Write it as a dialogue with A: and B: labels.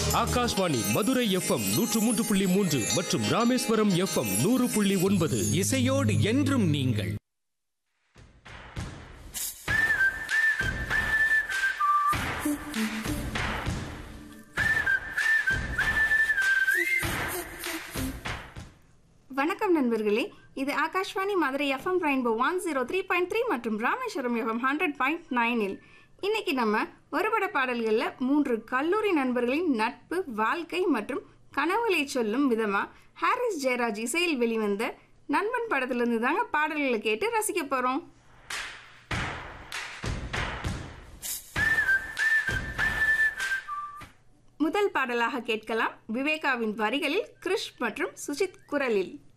A: Akashvani Madurai FM நூற்று மூன்று புள்ளி மூன்று மற்றும் ராமேஸ்வரம் எஃப்எம் நூறு புள்ளி ஒன்பது
B: இசையோடு என்றும் நீங்கள்
C: வணக்கம் நண்பர்களே இது Akashvani Madurai FM rainbow one zero three point three மற்றும் ராமேஸ்வரம் எஃப்எம் ஹண்ட்ரட் பாயிண்ட் நைனில் இன்னைக்கு நம்ம ஒருபட பாடல்களில் மூன்று கல்லூரி நண்பர்களின் நட்பு வாழ்க்கை மற்றும் கனவுகளை சொல்லும் விதமா ஹாரிஸ் ஜெயராஜ் இசையில் வெளிவந்த நண்பன் படத்திலிருந்து தாங்க பாடல்களை கேட்டு ரசிக்க போறோம் முதல் பாடலாக கேட்கலாம் விவேகாவின் வரிகளில் கிருஷ் மற்றும் சுஜித் குரலில்